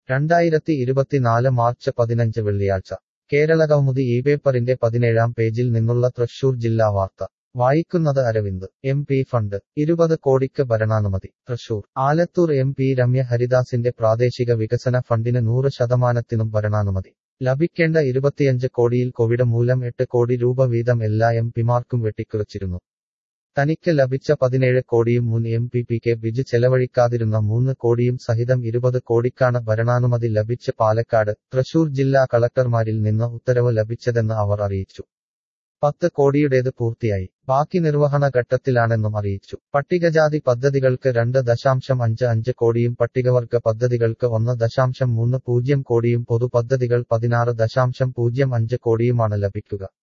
രണ്ടായിരത്തി ഇരുപത്തിനാല് മാർച്ച് പതിനഞ്ച് വെള്ളിയാഴ്ച കേരളകൗമുദി ഈ പേപ്പറിന്റെ പതിനേഴാം പേജിൽ നിന്നുള്ള തൃശൂർ ജില്ലാ വാർത്ത വായിക്കുന്നത് അരവിന്ദ് എം പി ഫണ്ട് ഇരുപത് കോടിക്ക് ഭരണാനുമതി തൃശൂർ ആലത്തൂർ എം പി രമ്യ ഹരിദാസിന്റെ പ്രാദേശിക വികസന ഫണ്ടിന് നൂറ് ശതമാനത്തിനും ഭരണാനുമതി ലഭിക്കേണ്ട ഇരുപത്തിയഞ്ച് കോടിയിൽ കോവിഡ് മൂലം എട്ട് കോടി രൂപ വീതം എല്ലാ എം പിമാർക്കും വെട്ടിക്കുറച്ചിരുന്നു തനിക്ക് ലഭിച്ച പതിനേഴ് കോടിയും മുൻ M P P K Biju ചെലവഴിക്കാതിരുന്ന മൂന്ന് കോടിയും സഹിതം ഇരുപത് കോടിക്കാണ് ഭരണാനുമതി ലഭിച്ച് പാലക്കാട് തൃശൂർ ജില്ലാ കളക്ടർമാരിൽ നിന്ന് ഉത്തരവ് ലഭിച്ചതെന്ന് അവർ അറിയിച്ചു പത്ത് കോടിയുടേത് പൂർത്തിയായി ബാക്കി നിർവഹണ ഘട്ടത്തിലാണെന്നും അറിയിച്ചു പട്ടികജാതി പദ്ധതികൾക്ക് രണ്ട് ദശാംശം അഞ്ച് അഞ്ച് കോടിയും പട്ടികവർഗ പദ്ധതികൾക്ക് ഒന്ന് ദശാംശം മൂന്ന് പൂജ്യം കോടിയും പൊതുപദ്ധതികൾ പതിനാറ് ദശാംശം പൂജ്യം അഞ്ച് കോടിയുമാണ് ലഭിക്കുക